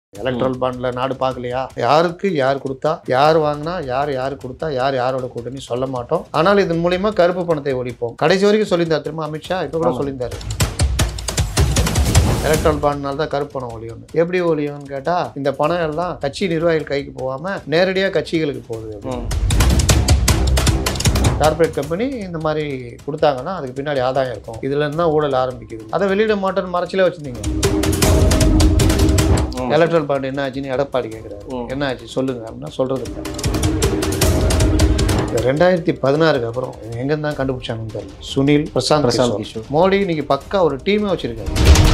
Electoral பாண்டில் நாடு பார்க்கலையா யாருக்கு யார் கொடுத்தா யார் வாங்கினா யார் யார் கொடுத்தா யார் யாரோட கூட்டணி சொல்ல மாட்டோம் ஆனால் இதன் மூலியமா கருப்பு பணத்தை ஒழிப்போம் கடைசி வரைக்கும் சொல்லியிருந்தார் திரும்ப அமித்ஷா இப்போ கூட ஆமா. சொல்லியிருந்தாரு எலக்ட்ரல் பாண்ட்னால தான் கருப்பு பணம் ஒழியும்னு எப்படி ஒழியும்னு கேட்டால் இந்த பணம் எல்லாம் கட்சி நிர்வாகிகள் கைக்கு போகாமல் நேரடியாக கட்சிகளுக்கு போகுது ம். கார்ப்பரேட் கம்பெனி இந்த மாதிரி கொடுத்தாங்கன்னா அதுக்கு பின்னாடி ஆதாயம் இருக்கும் இதுல இருந்து தான் ஊழல் ஆரம்பிக்குது அதை வெளியிட மாட்டேன்னு மறைச்சிலே வச்சிருந்தீங்க ம். எலக்ட்ரல் பாண்ட் என்ன ஆச்சுன்னு எடப்பாடி கேட்குறாரு ம். என்ன ஆச்சு சொல்லுங்க அப்படின்னா சொல்றது இல்லை இந்த ரெண்டாயிரத்தி பதினாறுக்கு அப்புறம் எங்க தான் கண்டுபிடிச்சாங்கன்னு தெரியல சுனில் பிரசாந்த் பிரசாந்த் கிஷோர். கிஷோர் மோடி இன்னைக்கு பக்கா ஒரு டீமே வச்சிருக்காரு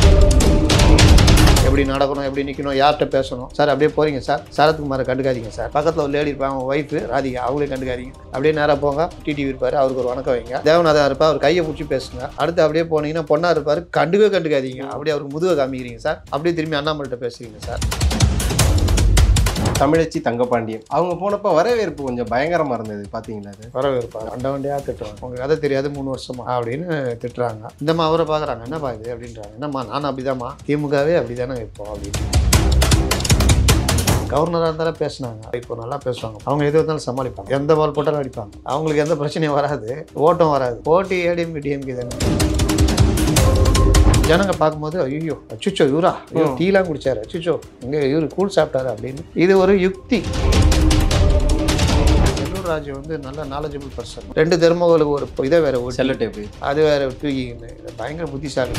எப்படி நடக்கணும் எப்படி நிற்கணும் யார்கிட்ட பேசணும் சார் அப்படியே போறீங்க சார் சரத்குமாரை கண்டுக்காதீங்க சார் பக்கத்தில் ஒரு லேடி இருப்பாங்க அவங்க ஒய்ஃபு ராதிகா அவங்களே கண்டுக்காதீங்க அப்படியே நேராக போங்க டிடிவி இருப்பார் அவருக்கு ஒரு வணக்கம் வைங்க தேவநாதா இருப்பா அவர் கையை பிடிச்சி பேசுங்க அடுத்து அப்படியே போனீங்கன்னா பொண்ணா இருப்பார் கண்டுக்கவே கண்டுக்காதீங்க அப்படியே அவருக்கு முதுக காமிக்கிறீங்க சார் அப்படியே திரும்பி அண்ணாமலைகிட்ட பேசுறீங்க சார் தமிழச்சி தங்கபாண்டியன் அவங்க போனப்ப வரவேற்பு கொஞ்சம் பயங்கரமா இருந்தது பாத்தீங்களா அது வரவேற்பார் அண்ட வண்டியாக திட்டுறாங்க உங்களுக்கு கதை தெரியாது மூணு வருஷமா அப்படின்னு திட்டுறாங்க இந்தம்மா அவரை பார்க்குறாங்க என்னப்பா இது அப்படின்றாங்க என்னம்மா நான் அப்படிதாம்மா திமுகவே அப்படிதானே வைப்போம் அப்படின்னு கவர்னராக இருந்தாலும் பேசுனாங்க இப்போ நல்லா பேசுவாங்க அவங்க எது வந்தாலும் சமாளிப்பாங்க எந்த பால் போட்டாலும் அடிப்பாங்க அவங்களுக்கு எந்த பிரச்சனையும் வராது ஓட்டம் வராது போட்டி ஏடிஎம்கே டிஎம்கே தானே ஜனங்க பார்க்கும்போது ஐயோ அச்சுச்சோ இவரா ஐயோ ம். டீலாம் குடிச்சாரு அச்சுச்சோ இங்கே இவரு கூழ் சாப்பிட்டாரு அப்படின்னு இது ஒரு யுக்தி செல்லூர் ராஜு வந்து நல்ல நாலேஜபிள் பர்சன் ரெண்டு தெருமகளுக்கு ஒரு இதை வேற ஓட்டி செல்ல டேப்பு அது வேற தூக்கின்னு பயங்கர புத்திசாலி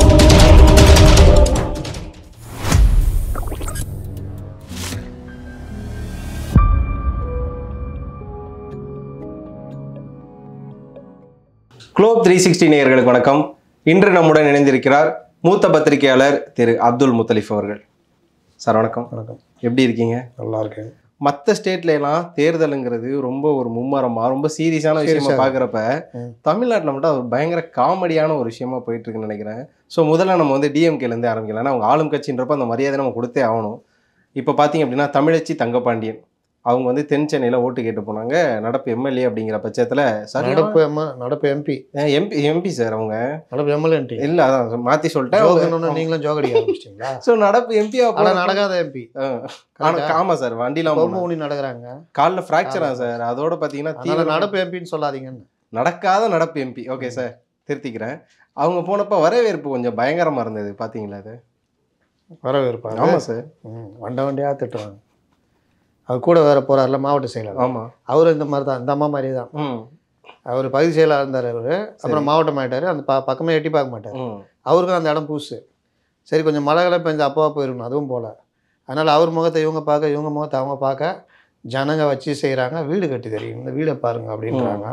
குளோப் த்ரீ சிக்ஸ்டி நேயர்களுக்கு வணக்கம் இன்று நம்முடன் இணைந்திருக்கிறார் மூத்த பத்திரிகையாளர் திரு அப்துல் முத்தலிஃப் அவர்கள் சார் வணக்கம் வணக்கம் எப்படி இருக்கீங்க நல்லா இருக்கேன் மற்ற ஸ்டேட்ல எல்லாம் தேர்தலுங்கிறது ரொம்ப ஒரு மும்மரமா ரொம்ப சீரியஸான விஷயமா Serious ஆ பார்க்குறப்ப ம். தமிழ்நாட்டில் மட்டும் அது ஒரு பயங்கர காமெடியான ஒரு விஷயமா போயிட்டு இருக்குன்னு நினைக்கிறேன் ஸோ முதல்ல நம்ம வந்து டிஎம்கேல இருந்து ஆரம்பிக்கலாம் ஏன்னா அவங்க ஆளும் கட்சின்றப்ப அந்த மரியாதை நம்ம கொடுத்தே ஆகணும் இப்போ பார்த்தீங்க அப்படின்னா தமிழச்சி தங்கபாண்டியன் அவங்க வந்து தென் சென்னையில் ஓட்டு கேட்டு போனாங்க நடப்பு எம்எல்ஏ அப்படிங்கிற பட்சத்தில் சரி நடப்பு எம்ம நடப்பு எம்பி எம்பி எம்பி சார் அவங்க நடப்பு எம்எல்ஏன்ட்டி இல்லை அதான் மாற்றி சொல்லிட்டேன் ஜோகன்னு நீங்களும் ஜோகடி ஆரம்பிச்சிட்டீங்களா ஸோ நடப்பு எம்பியா ஆனா நடக்காத எம்பி ஆமா சார் வண்டிலாம் பொம்மை ஊனி நடக்கிறாங்க காலில் ஃப்ராக்சரா சார் அதோட பார்த்தீங்கன்னா அதனால தீவிர நடப்பு எம்பின்னு சொல்லாதீங்கன்னு நடக்காத நடப்பு எம்பி ஓகே சார் திருத்திக்கிறேன் அவங்க போனப்ப வரவேற்பு கொஞ்சம் பயங்கரமா இருந்தது பாத்தீங்களா அது வரவேற்பாங்க ஆமா சார் ம், வண்ட வண்டியாக திட்டுவாங்க அவர் கூட வேற போறாருல மாவட்ட செயலாளர் ஆமா அவரும் இந்த மாதிரி தான் இந்த அம்மா மாதிரியே தான் ம் அவர் பகுதி செயலாளர் இருந்தார் அவர் அப்புறம் மாவட்டம் ஆயிட்டாரு அந்த ப பக்கமே எட்டி பார்க்க மாட்டார் ம் அவருக்கும் அந்த இடம் புதுசு சரி கொஞ்சம் மழை கிளை பெஞ்சு அப்பவா போயிருக்கணும் அதுவும் போல அதனால் அவர் முகத்தை இவங்க பார்க்க இவங்க முகத்தை அவங்க பார்க்க ஜனங்க வச்சு செய்கிறாங்க வீடு கட்டி தெரியும் இந்த வீடை பாருங்க அப்படின்றாங்க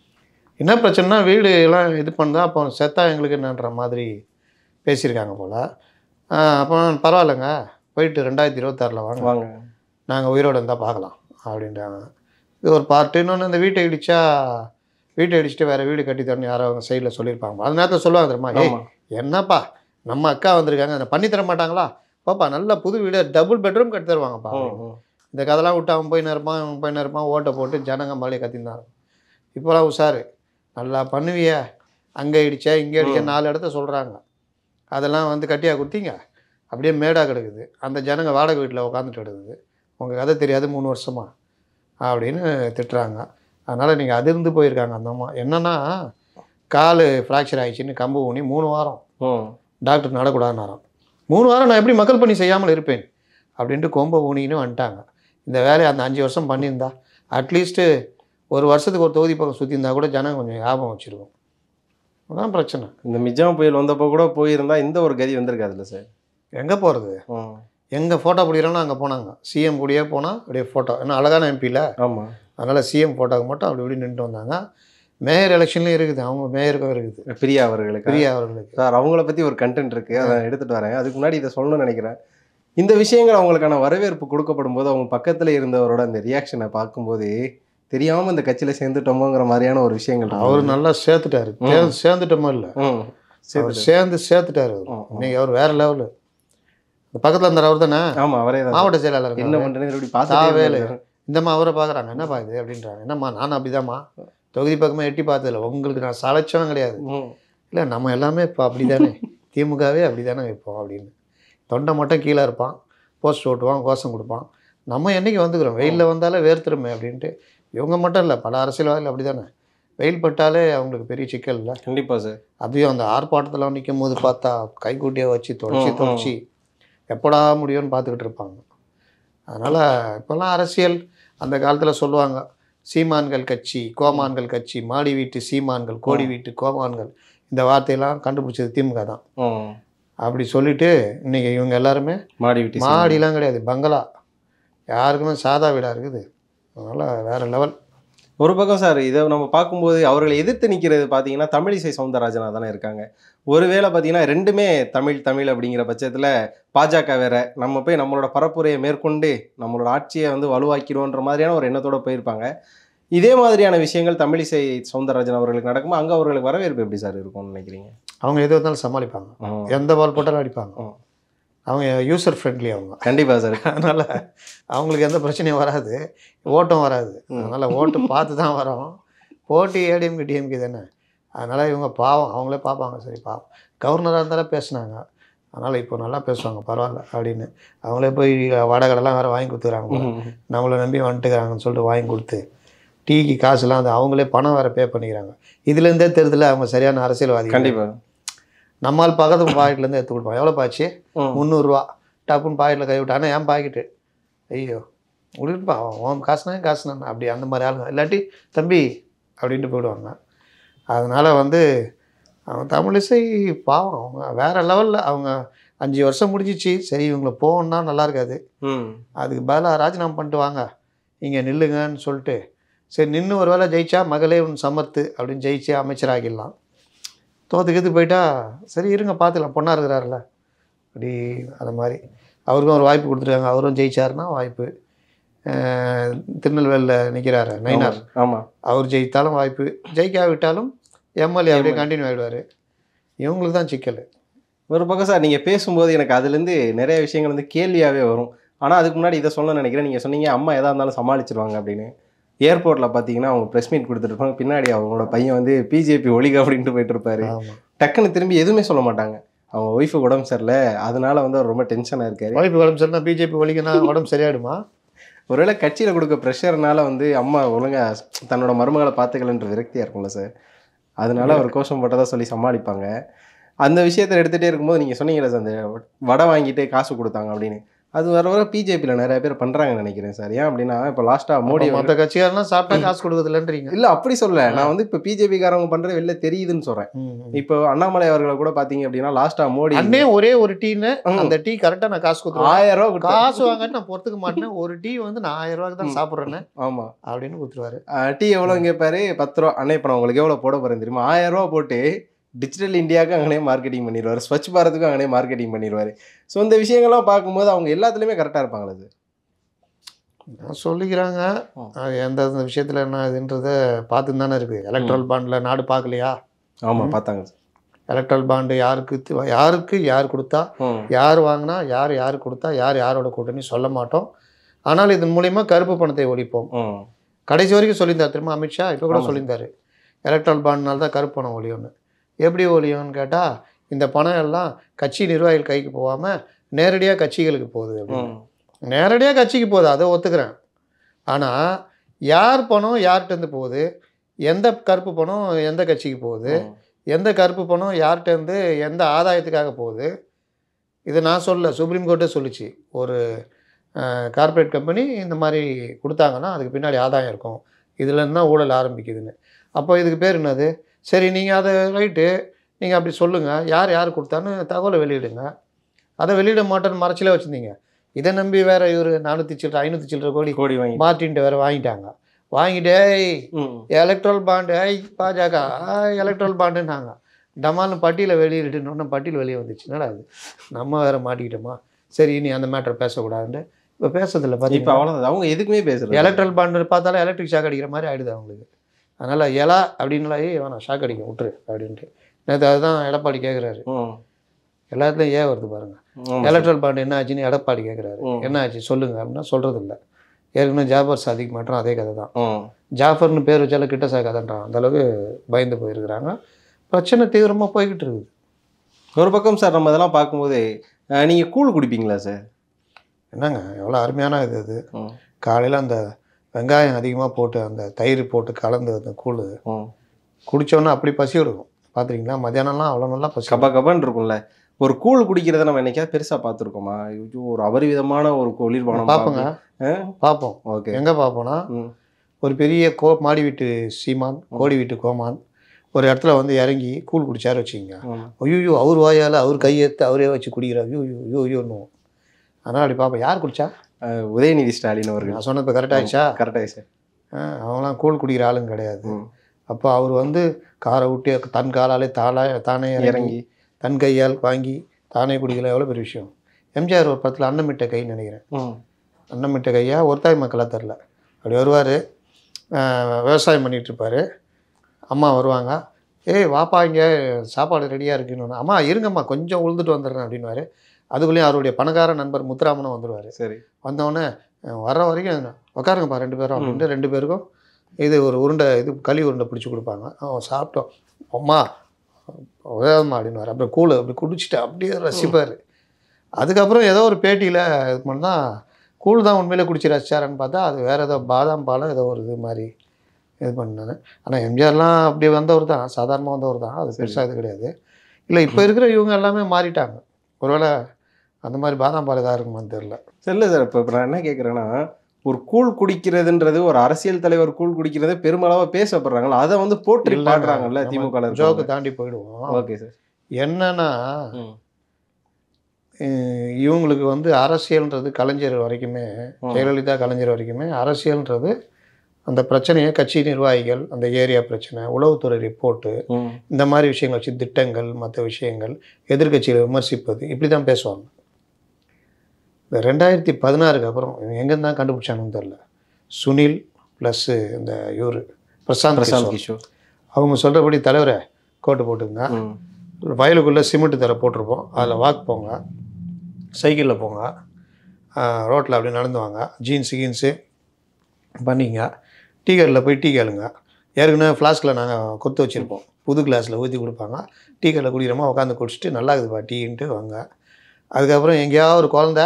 என்ன பிரச்சனைனா வீடு எல்லாம் இது பண்ணா அப்போ செத்தா எங்களுக்கு என்னன்ற மாதிரி பேசியிருக்காங்க போல் அப்போ பரவாயில்லைங்க போயிட்டு ரெண்டாயிரத்தி இருபத்தாறில் வாங்க வாங்க நாங்கள் உயிரோடு இருந்தால் பார்க்கலாம் அப்படின்றாங்க இது ஒரு பார்ட்டு இன்னொன்று இந்த வீட்டை இடிச்சா வீட்டை இடிச்சிட்டு வேறு வீடு கட்டி தரணும் யாரோ அவங்க சைடில் சொல்லியிருப்பாங்க அந்த நேரத்தில் சொல்லுவாங்க தெரியுமா ஏய் ஆமா என்னப்பா நம்ம அக்கா வந்திருக்காங்க அதை பண்ணி தர மாட்டாங்களா பாப்பா நல்ல புது வீடு டபுள் பெட்ரூம் கட்டி தருவாங்கப்பா ம், ம். இந்த கதெல்லாம் விட்டு அவன் போய் இருப்பான் இவன் போய் இருப்பான் ஓட்டை போட்டு ஜனங்க மலையை கத்திருந்தாங்க இப்போலாம் உஷாரு நல்லா பண்ணுவிய அங்கே இடிச்ச இங்கே இடிச்ச ம். நாலு இடத்த சொல்கிறாங்க அதெல்லாம் வந்து கட்டியா கொடுத்தீங்க அப்படியே மேடாக கிடக்குது அந்த ஜனங்க வாடகை வீட்டில் உட்காந்துட்டு கிடக்குது உங்கள் கதை தெரியாது மூணு வருஷமா அப்படின்னு திட்டுறாங்க அதனால் நீங்கள் அதிர்ந்து போயிருக்காங்க அந்த அம்மா என்னன்னா கால் ஃப்ராக்சர் ஆயிடுச்சுன்னு கம்பு ஊனி மூணு வாரம் ம். டாக்டர் நடக்கூடாதுனாராம் மூணு வாரம் நான் எப்படி மக்கள் பணி செய்யாமல் இருப்பேன் அப்படின்ட்டு கொம்ப ஊனின்னு வந்துட்டாங்க இந்த வேலையை அந்த அஞ்சு வருஷம் பண்ணியிருந்தா அட்லீஸ்ட்டு ஒரு வருஷத்துக்கு ஒரு தொகுதி பக்கம் சுற்றி இருந்தால் கூட ஜனம் கொஞ்சம் ஞாபகம் வச்சுருக்கும் அதான் பிரச்சனை இந்த மிஜாம் புயல் வந்தப்போ கூட போயிருந்தா இந்த ஒரு கதி வந்திருக்காதுல்ல சார் எங்கே போகிறது ம். எங்கே ஃபோட்டோ பிடிக்கிறோன்னா அங்கே போனாங்க சிஎம் கூடயே போனால் அப்படியே ஃபோட்டோ ஏன்னா அழகான எம்பியில் ஆமா அதனால் சிஎம் ஃபோட்டோக்கு மட்டும் அப்படி இப்படி நின்றுட்டு வந்தாங்க மேயர் எலெக்ஷன்லேயும் இருக்குது அவங்க மேயருக்கும் இருக்குது பிரியா அவர்களுக்கு பிரியா அவர்களுக்கு சார் அவங்கள பத்தி ஒரு கண்டென்ட் இருக்கு அதை எடுத்துட்டு வரேன் அதுக்கு முன்னாடி இதை சொல்லணும்னு நினைக்கிறேன் இந்த விஷயங்கள் அவங்களுக்கான வரவேற்பு கொடுக்கப்படும் போது அவங்க பக்கத்துல இருந்தவரோட அந்த ரியாக்ஷனை பார்க்கும்போது தெரியாம இந்த கட்சியில சேர்ந்துட்டோமோங்கிற மாதிரியான ஒரு விஷயங்கள் இருக்கு. அவர் நல்லா சேர்த்துட்டாரு ம். சேர்ந்து சேர்ந்துட்டோமோ இல்லை ம். அவர் சேர்த்துட்டு. சேர்ந்து சேர்த்துட்டாரு அவர் ம், ம். இன்னைக்கு அவர் வேற லெவலு இந்த பக்கத்தில் இருந்தார் அவர் தானே ஆமா அவரே தான் மாவட்ட செயலாளர் என்ன இருக்காரு. பண்றேன்னு இப்படி தாவேலு. பார்த்துட்டே இந்தம்மா அவரை பார்க்குறாங்க என்னப்பா இது அப்படின்றாங்க என்னம்மா நானும் அப்படிதாம்மா தொகுதி பக்கமே எட்டி பார்த்ததில்ல உங்களுக்கு நான் சளைச்சவன் கிடையாது ம். இல்லை நம்ம எல்லாமே இப்போ அப்படி தானே திமுகவே அப்படி தானே வைப்போம் அப்படின்னு தொண்டை மட்டும் கீழே இருப்பான் போஸ்ட் ஓட்டுவான் கோஷம் கொடுப்பான் நம்ம என்னைக்கு வந்துக்கிறோம் வெயிலில் வந்தாலே வேர்த்துருமே அப்படின்ட்டு இவங்க மட்டும் இல்லை பல அரசியல்வாதிகள் அப்படி தானே வெயில் பட்டாலே அவங்களுக்கு பெரிய சிக்கல் இல்லை கண்டிப்பா சார் அதுவும் அந்த ஆர்ப்பாட்டத்தில் நிற்கும் போது பார்த்தா கைக்குட்டியை வச்சு தொடச்சி ம், ம். தொடச்சி எப்படா முடியும்னு பார்த்துக்கிட்டு இருப்பாங்க அதனால் இப்போல்லாம் அரசியல் அந்த காலத்தில் சொல்லுவாங்க சீமான்கள் கட்சி கோமான்கள் கட்சி மாடி வீட்டு சீமான்கள் கோடி வீட்டு கோமான்கள் இந்த வார்த்தையெல்லாம் கண்டுபிடிச்சது திமுக தான் ம். அப்படி சொல்லிட்டு இன்னைக்கு இவங்க எல்லாருமே மாடி விட்டு சீமான். மாடிலாம் கிடையாது பங்களா யாருக்குமே சாதா வீடாக இருக்குது அதனால் வேறு லெவல் ஒரு பக்கம் சார் இதை நம்ம பார்க்கும்போது அவர்களை எதிர்த்து நிற்கிறது பார்த்தீங்கன்னா தமிழிசை சவுந்தரராஜனா தானே இருக்காங்க ஒருவேளை பார்த்தீங்கன்னா ரெண்டுமே தமிழ் தமிழ் அப்படிங்கிற பட்சத்தில் பாஜக வேற நம்ம போய் நம்மளோட பரப்புரையை மேற்கொண்டு நம்மளோட ஆட்சியை வந்து வலுவாக்கிடுவோன்ற மாதிரியான ஒரு எண்ணத்தோட போயிருப்பாங்க இதே மாதிரியான விஷயங்கள் தமிழிசை சவுந்தரராஜன் அவர்களுக்கு நடக்கும்போது அங்கே அவர்களுக்கு வரவேற்பு எப்படி சார் இருக்கும்னு நினைக்கிறீங்க அவங்க எது வந்தாலும் சமாளிப்பாங்க ம். எந்த பால் போட்டாலும் அடிப்பாங்க ம். அவங்க யூசர் ஃப்ரெண்ட்லி அவங்க கண்டிப்பா சார் அதனால் அவங்களுக்கு எந்த பிரச்சனையும் வராது ஓட்டம் வராது ம். அதனால் ஓட்டு பார்த்து தான் வரோம் போட்டி ஏடிஎம்கே டிஎம்கே தானே அதனால் இவங்க பாவம் அவங்களே பார்ப்பாங்க சரி பாவம் கவர்னராக இருந்தாலும் பேசுனாங்க அதனால் இப்போ நல்லா பேசுவாங்க பரவாயில்ல அப்படின்னு அவங்களே போய் வடகடெல்லாம் வேறு வாங்கி கொடுத்துக்கிறாங்க போல. நம்மளை நம்பி வந்துட்டுக்கிறாங்கன்னு சொல்லிட்டு வாங்கி கொடுத்து டீக்கு காசுலாம் அது அவங்களே பணம் வேறு பே பண்ணிக்கிறாங்க இதுலேருந்தே தெரியுதுல அவங்க சரியான அரசியல்வாதி கண்டிப்பா நம்மால் பக்கத்து பாக்கெட்லேருந்து எடுத்து கொடுப்பான் எவ்வளோ பாச்சு ம். முந்நூறுரூவா டப்புன்னு பாக்கெட்டில் கை விட்டானே ஏன் பாக்கெட்டு ஐயோ முடிப்பா உன் காசுனா என் காசுனா அப்படி அந்த மாதிரி ஆளுங்க இல்லாட்டி தம்பி அப்படின்ட்டு போயிடுவாங்க அதனால் வந்து அவங்க தமிழிசை பாவம் அவங்க வேறு லெவலில் அவங்க அஞ்சு வருஷம் முடிஞ்சிச்சு சரி இவங்களை போகணுன்னா நல்லா இருக்காது ம் அதுக்கு பதிலாக ராஜினாமா பண்ணிட்டு வாங்க இங்கே நில்லுங்கன்னு சொல்லிட்டு சரி நின்று ஒரு வேளை ஜெயிச்சா மகளே உன் சமர்த்து அப்படின்னு ஜெயிச்சு அமைச்சராகிடலாம் தோத்துக்கிட்டு போயிட்டா சரி இருங்க பார்த்துக்கலாம் பொண்ணாக இருக்கிறாருல அப்படி அந்த மாதிரி அவருக்கும் ஒரு வாய்ப்பு கொடுத்துருக்காங்க அவரும் ஜெயிச்சாருன்னா வாய்ப்பு அஹ் திருநெல்வேலியில் நிற்கிறாரு நைனார் ஆமா அவர் ஜெயித்தாலும் வாய்ப்பு ஜெயிக்காவிட்டாலும் எம்எல்ஏ அப்படியே கண்டினியூ ஆகிடுவார் இவங்களுக்கு தான் சிக்கல் ஒரு பக்கம் சார் நீங்கள் பேசும்போது எனக்கு அதுலேருந்து நிறைய விஷயங்கள் வந்து கேள்வியாகவே வரும் ஆனால் அதுக்கு முன்னாடி இதை சொல்ல நினைக்கிறேன் நீங்கள் சொன்னீங்க அம்மா எதாக இருந்தாலும் சமாளிச்சிருவாங்க அப்படின்னு ஏர்போர்ட்டில் பார்த்தீங்கன்னா அவங்க ப்ரெஸ் மீட் கொடுத்துருப்பாங்க பின்னாடி அவங்களோட பையன் வந்து பிஜேபி ஒழிக அப்படின்ட்டு போயிட்டு இருப்பாரு ஆமாம் டக்குன்னு திரும்பி எதுவுமே சொல்ல மாட்டாங்க அவங்க ஒய்ஃபு உடம்பு சரியில்லை அதனால வந்து அவர் ரொம்ப டென்ஷனாக இருக்காரு வாய்ப்பு உடம்பு சரினா பிஜேபி ஒழிக்கனா உடம்பு சரியாயிடுமா ஒருவேளை கட்சியில் கொடுக்க ப்ரெஷர்னால வந்து அம்மா ஒழுங்கா தன்னோட மருமகளை பார்த்துக்கலன்ற விரக்தியாக இருக்கும்ல சார் அதனால அவர் கோஷம் போட்டதா சொல்லி சமாளிப்பாங்க அந்த விஷயத்தை எடுத்துகிட்டே இருக்கும்போது நீங்கள் சொன்னீங்களே சார் அந்த வடை வாங்கிட்டு காசு கொடுத்தாங்க அப்படின்னு அது வர வர பிஜேபியில் நிறைய பேர் பண்ணுறாங்கன்னு நினைக்கிறேன் சார் ஏன் அப்படின்னா இப்போ லாஸ்ட்டாக மோடி மற்ற கட்சிக்காரெல்லாம் சாப்பிட்டா காசு கொடுக்குறதில்லன்றீங்க இல்லை அப்படி சொல்ல நான் வந்து இப்போ பிஜேபிக்காரங்க பண்ணுறது வெளில தெரியுதுன்னு சொல்கிறேன் இப்போ அண்ணாமலை அவர்களை கூட பார்த்தீங்க அப்படின்னா லாஸ்ட்டாக மோடி அண்ணே ஒரே ஒரு டீன்னு ம். அந்த டீ கரெக்டா நான் காசு கொடுத்துருவேன் ஆயிரம் ரூபா கொடுத்தா காசு வாங்கிட்டு நான் பொறுத்துக்க மாட்டேன் ஒரு டீ வந்து நான் ஆயிரம் ரூபாய்க்கு தான் சாப்பிட்றேன்னு ஆமாம் அப்படின்னு கொடுத்துருவாரு டீ எவ்வளோ கேட்பாரு பத்து ரூபா அண்ணே இப்போ நான் உங்களுக்கு எவ்வளோ போட போகிறேன் தெரியுமா ஆயிரம் ரூபா போட்டு டிஜிட்டல் இந்தியாவுக்கு அங்கனே மார்க்கெட்டிங் பண்ணிடுவார் ஸ்வச் பாரத்துக்கும் அங்கனே மார்க்கெட்டிங் பண்ணிடுவார் ஸோ இந்த விஷயங்கள்லாம் பார்க்கும்போது அவங்க எல்லாத்துலேயுமே கரெக்டாக இருப்பாங்களா அது நான் சொல்லிக்கிறாங்க ம். அது எந்த எந்த விஷயத்துல என்ன இதுன்றத பார்த்துன்னு தானே இருக்கு எலக்ட்ரல் பாண்ட்ல நாடு பார்க்கலையா ஆமாம் பார்த்தாங்க எலக்ட்ரல் பாண்டு யாருக்கு தி- யாருக்கு யார் கொடுத்தா ம் யார் வாங்கினா யார் யார் கொடுத்தா யார் யாரோட கூட்டணி சொல்ல மாட்டோம் ஆனால் இதன் மூலியமா கருப்பு பணத்தை ஒழிப்போம் ம் கடைசி வரைக்கும் சொல்லியிருந்தார் திரும்ப அமித்ஷா இப்போ கூட ஆமா. சொல்லியிருந்தாரு எலக்ட்ரல் பாண்ட்னால தான் கருப்பு பணம் ஒழியும்னு எப்படி ஒழியும்னு கேட்டால் இந்த பணம் எல்லாம் கட்சி நிர்வாகிகள் கைக்கு போகாமல் நேரடியாக கட்சிகளுக்கு போகுது அப்படின்னு ம் நேரடியாக கட்சிக்கு போகுது அதை ஒத்துக்கிறேன் ஆனால் யார் பணம் யார்கிட்டேருந்து போகுது எந்த கருப்பு பணம் எந்த கட்சிக்கு போகுது எந்த கருப்பு பணம் யார்கிட்டேருந்து எந்த ஆதாயத்துக்காக போகுது இதை நான் சொல்ல சுப்ரீம் கோர்ட்டே சொல்லிச்சு ஒரு கார்ப்பரேட் கம்பெனி இந்த மாதிரி கொடுத்தாங்கன்னா அதுக்கு பின்னாடி ஆதாயம் இருக்கும் இதுலேருந்து தான் ஊழல் ஆரம்பிக்குதுன்னு அப்போ இதுக்கு பேர் என்னது சரி நீங்கள் அதை ரைட்டு நீங்கள் அப்படி சொல்லுங்கள் யார் யார் கொடுத்தான்னு தகவலை வெளியிடுங்க அதை வெளியிட மாட்டேன்னு மறைச்சிலே வச்சுருந்தீங்க இதை நம்பி வேற இவர் நானூற்றி சில்லற ஐநூற்றி சில்லற கோடி கோடி வாங்கி மார்ட்டின்ட்டு வேற வாங்கிட்டாங்க வாங்கிட்டே ம் எலக்ட்ரல் பாண்டு ஐ பாஜக எலக்ட்ரல் பாண்டுன்னாங்க டமால்னு பட்டியலை வெளியிட்டுன்னு பட்டியல் வெளியே வந்துச்சு என்னடா அது நம்ம வேற மாட்டிக்கிட்டோமா சரி இனி அந்த மேட்டர் பேசக்கூடாதுன்ட்டு இப்போ பேசுறதில்ல இப்போ பார்த்தீங்கன்னா அவ்வளோதான் அவங்க எதுக்குமே பேசுறது எலக்ட்ரல் பாண்டு பார்த்தாலும் எலக்ட்ரிக் ஷாக் அடிக்கிற மாதிரி ஆயிடுது அவங்களுக்கு அதனால் எலா அப்படின்லாம் ஏய் வேணாம் ஷாக் அடிக்க விட்டுரு அப்படின்ட்டு நேற்று அதுதான் எடப்பாடி கேட்குறாரு ம் எல்லாத்துலையும் ஏன் வருது பாருங்க ஆமா சார். எலக்ட்ரல் பாண்டு என்ன ஆச்சுன்னு எடப்பாடி கேட்குறாரு ம். என்ன ஆச்சு சொல்லுங்க அப்படின்னா சொல்கிறது இல்லை ஏற்கனவே ஜாபர் சாதிக் மாற்றம் அதே கதை தான் ம் ஜாஃபர்னு பேர் வச்சாலும் கிட்ட சா கதைன்றான் அந்த அளவுக்கு பயந்து போயிருக்கிறாங்க பிரச்சனை தீவிரமாக போய்கிட்டு இருக்குது ஒரு பக்கம் சார் நம்ம இதெல்லாம் பார்க்கும்போது அஹ், நீங்க கூழ் குடிப்பீங்களா சார் என்னங்க எவ்வளோ அருமையான இது இது ம் காலையில் அந்த வெங்காயம் அதிகமாக போட்டு அந்த தயிர் போட்டு கலந்து அந்த கூழ் ம் குடித்தோன்னே அப்படி பசி எடுக்கும் பார்த்துருக்கீங்களா மத்தியானம்லாம் அவ்வளோ நல்லா பசி கப கபன்னு இருக்கும்ல ஒரு கூழ் குடிக்கிறத நம்ம என்னைக்கா பெருசா பார்த்துருக்கோமா ஐயோ ஒரு அபரிவிதமான ஒரு குளிர்பானம் பார்ப்போங்க பார்ப்போம் ஓகே எங்கே பார்ப்போம்னா ம் ஒரு பெரிய கோ மாடி வீட்டு சீமான் கோடி வீட்டு கோமான் ஒரு இடத்துல வந்து இறங்கி கூழ் குடிச்சாரு வச்சுக்கோங்க ஆமா. ஐயோ அவர் வாயால் அவர் கையெடுத்து அவரே வச்சு குடிக்கிறார் ஐயோ ஐயோ ஐயோ ஐயோன்னுவோம் அதனால் அப்படி பார்ப்போம் யார் குடிச்சா அஹ் உதயநிதி ஸ்டாலின் அவர்கள் நான் சொன்னது கரெக்ட் ஆயிடுச்சா கரெக்டாக சார் அவங்களாம் கூழ் குடிக்கிற ஆளுங்க கிடையாது ம் அப்போ அவர் வந்து காரை விட்டு தன் காலாலே தாளா தானே இறங்கி இறங்கி தன் கையால் வாங்கி தானே குடிக்கல எவ்வளோ பெரிய விஷயம் எம்ஜிஆர் ஒரு படத்தில் அன்னமிட்ட கைன்னு நினைக்கிறேன் ம் அன்னமிட்ட கையா ஒருத்தாய் மக்களாக தெரில அப்படி வருவார் விவசாயம் பண்ணிட்டு இருப்பாரு அம்மா வருவாங்க ஏய் வாப்பா இங்கே சாப்பாடு ரெடியாக இருக்குன்னு அம்மா இருங்கம்மா கொஞ்சம் உழுதுட்டு வந்துடுறேன் அப்படின்னுவாரு அதுக்குள்ளேயும் அவருடைய பணக்கார நண்பர் முத்துராமனும் வந்துடுவார் சரி வந்தவொடனே அஹ், வர்ற வரைக்கும் உட்காருங்கப்பா ரெண்டு பேரும் அப்படின்ட்டு ரெண்டு பேருக்கும் இது ஒரு உருண்டை இது களி உருண்டை பிடிச்சி கொடுப்பாங்க அவன் சாப்பிட்டோம் அம்மா வேகமா அப்படின்னுவார் அப்புறம் கூழ் அப்படி குடிச்சிட்டு அப்படியே ரசிப்பார் அதுக்கப்புறம் ஏதோ ஒரு பேட்டியில் இது பண்ணால் கூழ் தான் உண்மையிலே குடிச்சு ரசிச்சாரன்னு பார்த்தா அது வேறு ஏதோ பாதாம் பாலம் ஏதோ ஒரு இது மாதிரி இது பண்ணாரு ஆனால் எம்ஜிஆர்லாம் அப்படி வந்தவர் தான் சாதாரணமாக வந்தவர் தான் அது பெருசாக இது கிடையாது இல்லை இப்போ இருக்கிற இவங்க எல்லாமே மாறிட்டாங்க ஒருவேளை அந்த மாதிரி பாதாம் பால் எதாவது இருக்குமான்னு தெரில சரி இல்லை சார் இப்போ இப்போ நான் என்ன கேட்குறேன்னா ஒரு கூழ் குடிக்கிறதுன்றது ஒரு அரசியல் தலைவர் கூழ் குடிக்கிறதே பெருமளவாக பேசப்படுறாங்களா அதை வந்து போற்றி இல்லைங்க. பாடுறாங்கல்ல நம்ம திமுக ஜோக்கு தாண்டி போயிடுவோம் ஓகே சார் என்னன்னா ம் அஹ் இவங்களுக்கு வந்து அரசியல்ன்றது கலைஞர் வரைக்குமே ம். ஜெயலலிதா கலைஞர் வரைக்குமே அரசியல்ன்றது அந்த பிரச்சனையை கட்சி நிர்வாகிகள் அந்த ஏரியா பிரச்சனை உளவுத்துறை ரிப்போர்ட்டு ம் இந்த மாதிரி விஷயங்கள் வச்சு திட்டங்கள் மற்ற விஷயங்கள் எதிர்க்கட்சியை விமர்சிப்பது இப்படி தான் பேசுவாங்க இந்த ரெண்டாயிரத்தி பதினாறுக்கு அப்புறம் எங்கேருந்து தான் கண்டுபிடிச்சாங்கன்னு தெரில சுனில் ப்ளஸ்ஸு இந்த இவர் பிரசாந்த் பிரசாந்த் கிஷோர். கிஷோர் அவங்க சொல்கிறபடி தலைவரை கோட்டு போட்டுங்க ம் வயலுக்குள்ளே சிமெண்ட் தர போட்டிருப்போம் அதில் வாக் போங்க சைக்கிளில் போங்க ரோட்டில் அப்படியே நடந்து வாங்க ஜீன்ஸு கீன்ஸு பண்ணிங்க டீ கடையில் போய் டீ கேளுங்க ஏற்கனவே ஃப்ளாஸ்கில் நாங்கள் கொத்து வச்சுருப்போம் புது கிளாஸில் ஊற்றி கொடுப்பாங்க டீ கடையில் குடிக்கிறோமா உட்காந்து குடிச்சிட்டு நல்லா இருக்குதுப்பா டீன்ட்டு வாங்க அதுக்கப்புறம் எங்கேயாவது ஒரு குழந்த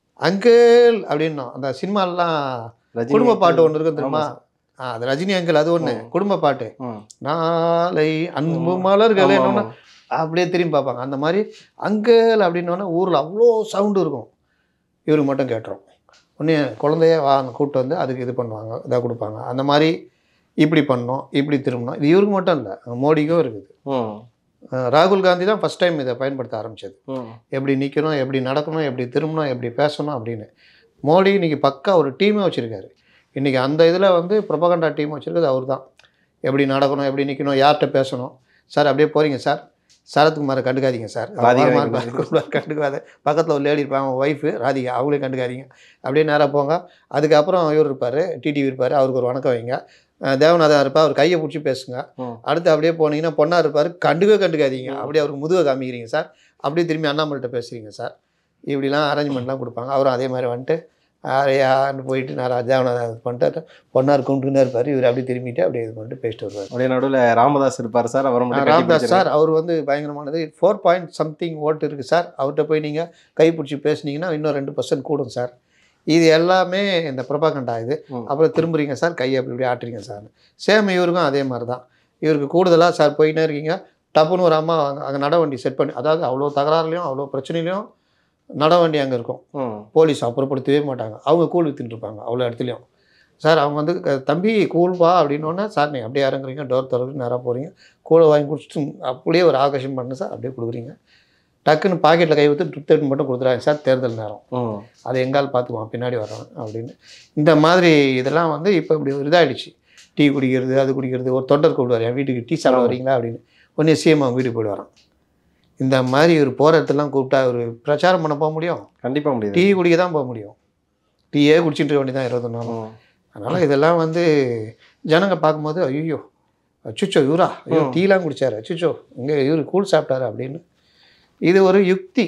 அங்கிள் அப்படின்னோம் அந்த சினிமாலலாம் ரஜினி குடும்ப பாட்டு ஒன்று இருக்கும் தெரியுமா ஆமா ஆ அது ரஜினி அங்கிள் அது ஒன்று குடும்ப பாட்டு ம் நாளை அன்பு மலர்களே ஆமா, என்னன்னா ஆமா. அப்படியே திரும்பி பார்ப்பாங்க அந்த மாதிரி அங்கிள் அப்படின்னோடனே ஊரில் அவ்வளோ சவுண்டு இருக்கும் இவருக்கு மட்டும் கேட்டுரும் உடனே குழந்தைய வா கூப்பிட்டு வந்து அதுக்கு இது பண்ணுவாங்க இதாக கொடுப்பாங்க அந்த மாதிரி இப்படி பண்ணோம் இப்படி திரும்பணும் இது இவருக்கு மட்டும் இல்லை மோடிக்கும் இருக்குது ம் அஹ் ராகுல் காந்தி தான் ஃபஸ்ட் டைம் இதை பயன்படுத்த ஆரம்பிச்சது ம் எப்படி நிற்கணும் எப்படி நடக்கணும் எப்படி திரும்பணும் எப்படி பேசணும் அப்படின்னு மோடி இன்னைக்கு பக்கா ஒரு டீமே வச்சுருக்காரு இன்றைக்கி அந்த இதில் வந்து ப்ரொபகண்டா டீம் வச்சுருக்கிறது அவர் தான் எப்படி நடக்கணும் எப்படி நிற்கணும் யார்கிட்ட பேசணும் சார் அப்படியே போகிறீங்க சார் சரத்குமாரை கண்டுக்காதீங்க சார் ராதிகா ராதிகா கண்டுக்காத பக்கத்தில் ஒரு லேடி இருப்பாங்க ஒய்ஃபு ராதிகா அவங்களையும் கண்டுக்காதீங்க அப்படியே நேராக போங்க அதுக்கப்புறம் இவர் இருப்பார் டிடிவி இருப்பார் அவருக்கு ஒரு வணக்கம் வைங்க அஹ் தேவநாதன் இருப்பார் அவர் கையை பிடிச்சி பேசுங்க ம். அடுத்து அப்படியே போனீங்கன்னா பொண்ணாக இருப்பார் கண்டுக்கவே கண்டுக்காதீங்க அப்படியே அவருக்கு முதுகை காமிக்கிறீங்க சார் அப்படியே திரும்பி அண்ணாமலைகிட்ட பேசுகிறீங்க சார் இப்படிலாம் அரேஞ்ச்மெண்ட்லாம் கொடுப்பாங்க அவரும் அதே மாதிரி வந்துட்டு யாருன்னு போயிட்டு நான் தேவநாதன் இது பண்ணிட்டு பொண்ணார் கும்பிட்டுனே இருப்பார் இவர் அப்படியே திரும்பிட்டு அப்படியே இது பண்ணிட்டு பேசிட்டு வருவார் அப்படியே நடுவில் ராமதாஸ் இருப்பார் சார் அவரை மட்டும் கட்டி ராம்தாஸ் பிடிச்சிருக்காரு. சார் அவர் வந்து பயங்கரமானது ஃபோர் பாயிண்ட் சம்திங் ஓட்டு இருக்குது சார் அவர்கிட்ட போய் நீங்கள் கை பிடிச்சி பேசுனீங்கன்னா இன்னும் ரெண்டு பர்சன்ட் கூடும் சார் இது எல்லாமே இந்த பிரபாகண்டா இது ம். அப்புறம் திரும்புறீங்க சார் கையை அப்படி இப்படி ஆட்டுறீங்க சார் சேம் இவருக்கும் அதே மாதிரி தான் இவருக்கு கூடுதலாக சார் போயிட்டே இருக்கீங்க டப்புன்னு ஒரு அம்மா அங்கே அங்கே நடவண்டி செட் பண்ணி அதாவது அவ்வளோ தகராறுலையும் அவ்வளோ பிரச்சனையிலையும் நடவண்டி அங்கே இருக்கும் ம் போலீஸ் அப்புறப்படுத்தவே மாட்டாங்க அவங்க கூழ் வித்துட்டு இருப்பாங்க அவ்வளோ இடத்துலையும் சார் அவங்க வந்து க- தம்பி கூழ்வா அப்படின்னோடனே சார் நீங்கள் அப்படியே இறங்குறீங்க டோர் திறந்து நேராக போகிறீங்க கூழை வாங்கி குடிச்சிட்டு அப்படியே ஒரு ஆகர்ஷம் பண்ணு சார் அப்படியே கொடுக்குறீங்க டக்குன்னு பாக்கெட்டில் கை ஊற்றி ட்ரிப்டேட் மட்டும் கொடுத்துறாங்க சார் தேர்தல் நேரம் ம் அதை எங்கால் பார்த்துக்குவான் பின்னாடி வரோம் அப்படின்னு இந்த மாதிரி இதெல்லாம் வந்து இப்போ இப்படி ஒரு இதாகிடுச்சு டீ குடிக்கிறது அது குடிக்கிறது ஒரு தொண்டர் கூப்பிடுவார் என் வீட்டுக்கு டீ சாப்பிட வரீங்களா அப்படின்னு உடனே சிஎம் அவங்க வீட்டுக்கு போயிட்டு வரோம் இந்த மாதிரி ஒரு போகிற இடத்துலாம் கூப்பிட்டா ஒரு பிரச்சாரம் பண்ண போக முடியும் கண்டிப்பா முடியாது டீ குடிக்க தான் போக முடியும் டீயே குடிச்சிட்டு இருக்க வேண்டியதான் இருபது நாளும் ம். அதனால் இதெல்லாம் வந்து ஜனங்க பார்க்கும்போது ஐயோ அச்சுச்சோ இவரா ஐயோ ம். டீலாம் குடிச்சாரு அச்சுச்சோ இங்கே இவர் கூழ் சாப்பிட்டாரு அப்படின்னு இது ஒரு யுக்தி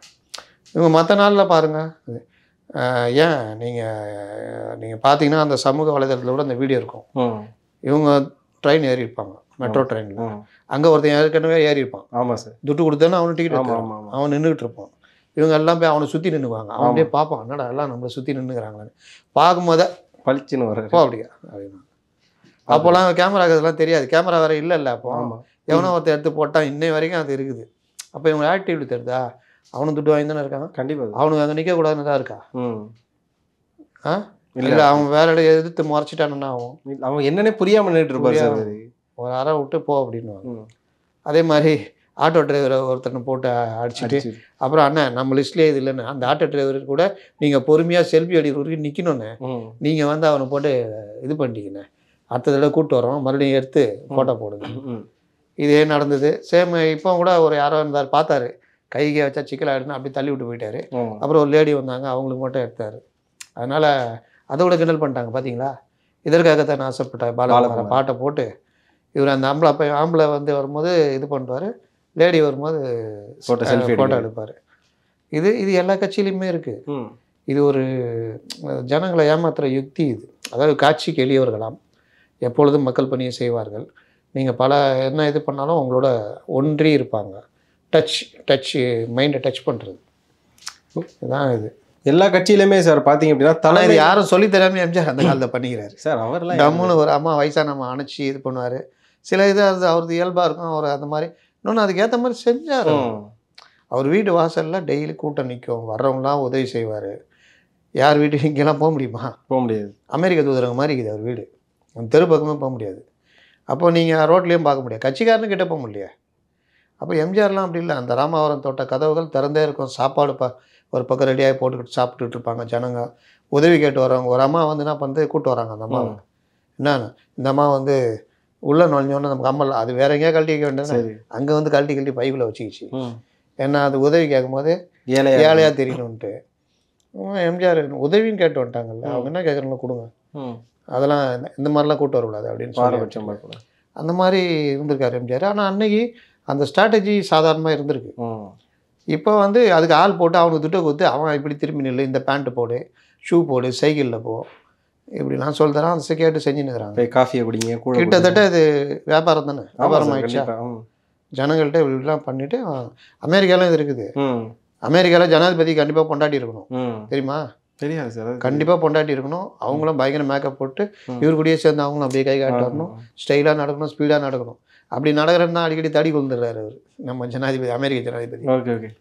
இவங்க மற்ற நாளில் பாருங்கள் ஏன் நீங்கள் நீங்கள் பார்த்தீங்கன்னா அந்த சமூக வலைதளத்தில் கூட அந்த வீடியோ இருக்கும் ம் இவங்க ட்ரெயின் ஏறி இருப்பாங்க மெட்ரோ ட்ரெயினில் ம் அங்கே ஒருத்தன் ஏற்கனவே ஏறி இருப்பான் ஆமா சார் துட்டு கொடுத்தானே அவனு டிக்கெட் ஆமா எடுத்துருவான் ஆமா ஆமா அவன் நின்றுட்டு இருப்பான் இவங்க எல்லாம் போய் அவனை சுற்றி நின்றுக்குவாங்க அவன் அப்படியே பார்ப்பான் என்னடா எல்லாம் நம்மளை சுற்றி நின்றுக்கிறாங்கன்னு பார்க்கும்போதே பளிச்சுன்னு வர போ அப்படியா அப்படின்னா அப்போல்லாம் கேமரா இதெல்லாம் தெரியாது கேமரா வேற இல்லை இல்லை அப்போ ஆமா எவனோ ஒருத்தர் எடுத்து போட்டான் இன்னை வரைக்கும் அது இருக்குது அப்போ இவங்க ஆக்டிவிட்டி தெரியுதா அவனும் துட்டு வாங்கி தானே இருக்கான் கண்டிப்பா அவனுக்கு அங்கே நிற்கக்கூடாதுன்னு தான் இருக்கா ம் ஆ இல்ல இல்லை அவன் வேற இடம் எதிர்த்து முறைச்சிட்டானுன்னா அவன் அவன் என்னன்னே புரியாம நின்றுட்டு இருப்பாரு சார் புரியாம. அது. ஒரு அறை விட்டு போ அப்படின்னு ம். அதே மாதிரி ஆட்டோ டிரைவரை ஒருத்தனை போட்டு அடிச்சுட்டு அடிச்சு. அப்புறம் அண்ணன் நம்ம லிஸ்ட்லேயே இது இல்லைன்னு அந்த ஆட்டோ டிரைவர் கூட நீங்கள் பொறுமையாக செல்ஃபி அடிக்கிற வரைக்கும் நிற்கணுன்னு ம். நீங்கள் வந்து அவனை போட்டு இது பண்ணிட்டீங்கண்ணே அடுத்த தடவை கூப்பிட்டு வரோம் மறுபடியும் எடுத்து ஃபோட்டோ போடுங்க ம். இதே நடந்தது சேம் இப்போ கூட ஒரு யாரோ இருந்தார் பார்த்தாரு கைகே வச்சா சிக்கல் ஆகிடுன்னு அப்படி தள்ளி விட்டு போயிட்டாரு ஆமா. அப்புறம் ஒரு லேடி வந்தாங்க அவங்களுக்கு மட்டும் எடுத்தார் அதனால் அதை விட கிண்டல் பண்ணிட்டாங்க பார்த்தீங்களா இதற்காகத்தான் ஆசைப்பட்டார் பாலகுமார பாலகுமாரன். பாட்டை போட்டு இவர் அந்த ஆம்பளை அப்போ ஆம்பளை வந்து வரும்போது இது பண்ணுவார் லேடி வரும்போது Photo, selfie ஃபோட்டோ எடுக்கிறாரு. எடுப்பார் இது இது எல்லா கட்சியிலையுமே இருக்குது ம். இது ஒரு அஹ், ஜனங்களை ஏமாத்துற யுக்தி இது அதாவது காட்சிக்கு எளியவர்களாம் எப்பொழுதும் மக்கள் பணியை செய்வார்கள் நீங்கள் பல என்ன இது பண்ணாலும் உங்களோட ஒன்றி இருப்பாங்க டச் டச் மைண்டை டச் பண்ணுறது இதுதான் இது எல்லா கட்சியிலுமே சார் பாத்தீங்க அப்படின்னா ஆனால் தலைமை இது யாரும் சொல்லி தராம எம்ஜிஆர் அந்த காலத்தில் பண்ணிக்கிறாரு சார் அவர்லாம் டம்முன்னு ஒரு அம்மா வயசானம்மா அணைச்சி இது பண்ணுவார் சில இது அது அவரது இயல்பாக இருக்கும் அவர் அந்த மாதிரி இன்னொன்று அதுக்கு ஏற்ற மாதிரி செஞ்சார் ம். அவர் வீட்டு வாசலில் டெய்லி கூட்டம் நிற்கும் வர்றவங்களாம் உதவி செய்வார் யார் வீட்டுக்கு இங்கெல்லாம் போக முடியுமா போக முடியாது அமெரிக்க தூதரங்க மாதிரி இருக்குது அவர் வீடு அந்த தெரு பக்கமே போக முடியாது அப்போ நீங்கள் ரோட்லேயும் பார்க்க முடியாது கட்சிக்காரனு கிட்ட போக முடியல அப்போ எம்ஜிஆர்லாம் அப்படி இல்லை அந்த ராமாவரம் தோட்ட கதவுகள் திறந்தே இருக்கும் சாப்பாடு ப ஒரு பக்கம் ரெடியாகி போட்டுக்கிட்டு சாப்பிட்டுட்டு இருப்பாங்க ஜனங்க உதவி கேட்டு வரவங்க ஒரு அம்மா வந்து என்ன பண்ணுறது கூப்பிட்டு வராங்க அந்த அம்மாவை ம். என்னன்னு இந்த அம்மா வந்து உள்ளே நுழைஞ்சோன்னே நமக்கு கம்மல் அது வேற எங்கேயா கழட்டி வைக்க வேண்டியது சரி அங்கே வந்து கழட்டி கழட்டி பைக்குள்ளே வச்சுக்கிச்சு ம். ஏன்னா அது உதவி கேட்கும்போது ஏழையா ஏழையாக தெரியணுன்ட்டு உம், எம்ஜிஆர் உதவின்னு கேட்டு வந்துட்டாங்கல்ல அவங்க என்ன கேட்குறாங்களோ கொடுங்க ம். அதெல்லாம் இந்த- இந்த மாதிரிலாம் கூட்டு வரக்கூடாது அப்படின்னு சொல்லி பாரபட்சம் பார்க்கக்கூடாது. அந்த மாதிரி இருந்திருக்காரு எம்ஜிஆர் ஆனால் அன்னைக்கு அந்த ஸ்ட்ராட்டஜி சாதாரணமாக இருந்திருக்கு ம். இப்போ வந்து அதுக்கு ஆள் போட்டு அவனுக்கு துட்டை கொடுத்து அவன் இப்படி திரும்பி நில்லு இந்த பேண்ட்டு போடு ஷூ போடு சைக்கிளில் போ இப்படிலாம் சொல்லி தரான் அதை கேட்டு செஞ்சுன்னுக்குறாங்க போய் காஃபியை குடிங்க கூட கிட்டத்தட்ட இது வியாபாரம் தானே ஆமா வியாபாரம் சார், ஆயிடுச்சா கண்டிப்பா. ம். ஜனங்கள்கிட்ட இப்படிலாம் பண்ணிட்டு அமெரிக்காலாம் இது இருக்குது ம். அமெரிக்காவில் ஜனாதிபதி கண்டிப்பாக பொண்டாட்டி இருக்கணும் ம். தெரியுமா தெரியாது சார் அது கண்டிப்பாக பொண்டாட்டி இருக்கணும் அவங்களும் பயங்கர மேக்கப் போட்டு ம். இவர் கூடயே சேர்ந்து அவங்களும் அப்படியே கை காட்டி ஆ. வரணும் ஸ்டைலாக நடக்கணும் ஸ்பீடாக நடக்கணும் அப்படி நடக்கிறன்னா அடிக்கடி தடி கொண்டுடுறாரு அவர் நம்ம ஜனாதிபதி அமெரிக்க ஜனாதிபதி ஓகே ஓகே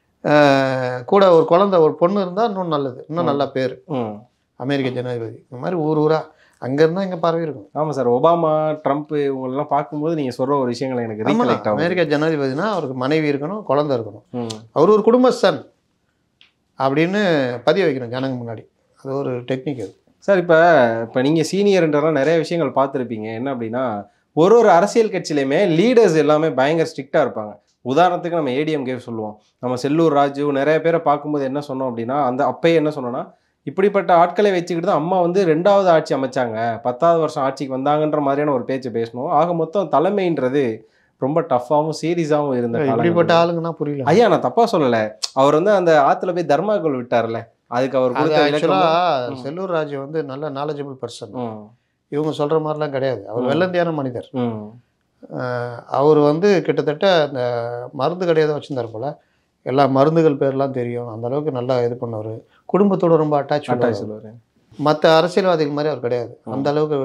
ஆஹ் கூட ஒரு குழந்தை ஒரு பொண்ணு இருந்தால் இன்னும் நல்லது இன்னும் நல்ல பேர் ம் அமெரிக்க ஜனாதிபதி இந்த மாதிரி ஊர் ஊரா அங்கே இருந்தால் இங்கே பரவி இருக்கும் ஆமாம் சார் ஒபாமா ட்ரம்ப் இவங்களெல்லாம் பார்க்கும்போது நீங்கள் சொல்கிற ஒரு விஷயங்கள் எனக்கு ஆமா, ரீகலெக்ட் ஆகும் அமெரிக்க ஜனாதிபதினா அவருக்கு மனைவி இருக்கணும் குழந்தை இருக்கணும் ம் அவர் ஒரு குடும்பஸ்தன் அப்படின்னு பதிய வைக்கணும் ஜனங்க முன்னாடி அது ஒரு டெக்னிக் அது சார் இப்போ இப்போ நீங்கள் சீனியர்ன்றலாம் நிறைய விஷயங்கள் பார்த்துருப்பீங்க என்ன அப்படின்னா ஒரு ஒரு அரசியல் கட்சியிலையுமே லீடர்ஸ் எல்லாமே பயங்கர ஸ்ட்ரிக்டாக இருப்பாங்க உதாரணத்துக்கு நம்ம ஏடிஎம்கே சொல்லுவோம் நம்ம செல்லூர் ராஜு நிறைய பேரை பார்க்கும்போது என்ன சொன்னோம் அப்படின்னா அந்த அப்பயே என்ன சொன்னோன்னா இப்படிப்பட்ட ஆட்களை வச்சுக்கிட்டு தான் அம்மா வந்து ரெண்டாவது ஆட்சி அமைச்சாங்க பத்தாவது வருஷம் ஆட்சிக்கு வந்தாங்கன்ற மாதிரியான ஒரு பேச்சு பேசணும் ஆக மொத்தம் தலைமைன்றது ரொம்ப டஃப்பாகவும் சீரியஸாகவும் இருந்த இப்படிப்பட்ட காலங்கள். ஆளுங்கன்னா புரியல ஐயா நான் தப்பா சொல்லல அவர் வந்து அந்த ஆத்துல போய் தர்மாக்கோல் விட்டார்ல அதுக்கு அவர் அது கொடுத்த விளக்கம் ஆக்சுவலாக ம். செல்லூர் ராஜு வந்து நல்ல நாலேஜபிள் பர்சன் ம், இவங்க சொல்கிற மாதிரிலாம் கிடையாது அவர் ம். வெள்ளந்தியான மனிதர் ம், ஆஹ் அவர் வந்து கிட்டத்தட்ட அந்த மருந்து கடையை தான் வச்சுருந்தார் போல் எல்லா மருந்துகள் பேர்லாம் தெரியும் அந்த அளவுக்கு நல்லா இது பண்ணவர் குடும்பத்தோட ரொம்ப அட்டாச் அட்டாய் சொல்லுவாரு மற்ற அரசியல்வாதிகள் மாதிரி அவர் கிடையாது அந்த அளவுக்கு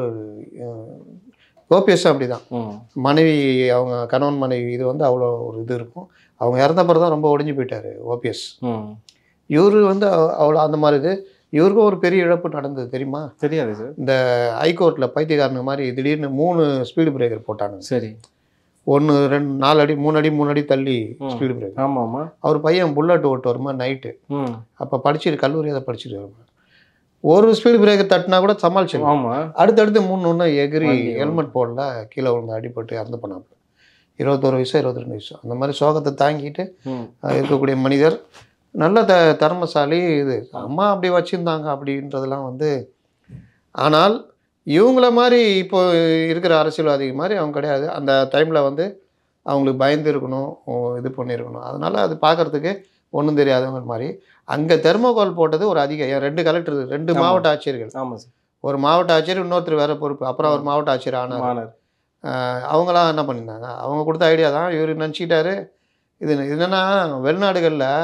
ஓபிஎஸ் அப்படி தான் ம், மனைவி அவங்க கணவன் மனைவி இது வந்து அவ்வளோ ஒரு இது இருக்கும் அவங்க இறந்த பிறகு தான் ரொம்ப ஒடிஞ்சு போயிட்டார் ஓபிஎஸ் ம். இவர் வந்து அவ- அவ்வளோ அந்த மாதிரி இது இவருக்கும் ஒரு பெரிய இழப்பு நடந்தது தெரியுமா தெரியாது சார் ஹைகோர்ட்டில் பைத்தியக்காரனுக்கு மாதிரி திடீர்னு மூணு ஸ்பீடு பிரேக்கர் போட்டானுங்க சரி ஒன்று ரெண்டு நாலு அடி மூணு அடி மூணு அடி தள்ளி ம். ஸ்பீடு பிரேக்கர் ஆமா ஆமா அவர் பையன் புல்லட் ஓட்டு வருமா நைட்டு ம், அப்போ படிச்சுட்டு கல்லூரி அதை படிச்சுட்டு வருமா ஒரு ஸ்பீடு பிரேக்கர் தட்டினா கூட சமாளிச்சிடலாம் ஆமா அடுத்தடுத்து மூணு ஒன்று எகிரி வண்டி, ஹெல்மெட் போடல கீழே விழுந்து அடிபட்டு இறந்து போனாப்புல இருபத்தோரு வயசு இருபத்தி ரெண்டு வயசு அந்த மாதிரி சோகத்தை தாங்கிட்டு ம், அஹ், இருக்கக்கூடிய மனிதர் நல்ல த தர்மசாலி இது அம்மா அப்படி வச்சுருந்தாங்க அப்படின்றதெல்லாம் வந்து ஆனால் இவங்கள மாதிரி இப்போ இருக்கிற அரசியல்வாதிகள் மாதிரி அவங்க கிடையாது அந்த டைமில் வந்து அவங்களுக்கு பயந்து இருக்கணும் ஓ, இது பண்ணியிருக்கணும் அதனால் அது பார்க்கறதுக்கு ஒன்றும் தெரியாதவங்க மாதிரி அங்கே தெர்மோகால் போட்டது ஒரு அதிக ஏன் ரெண்டு கலெக்டர் ரெண்டு ஆமா. மாவட்ட ஆட்சியர்கள் ஆமா சார் ஒரு மாவட்ட ஆட்சியர் இன்னொருத்தர் வேற பொறுப்பு அப்புறம் அவர் மாவட்ட ஆட்சியர் ஆனார் மாணவர் ஆஹ் அவங்களாம் என்ன பண்ணியிருந்தாங்க அவங்க கொடுத்த ஐடியா தான் இவர் நினச்சிக்கிட்டாரு இது இது என்னன்னா வெளிநாடுகளில்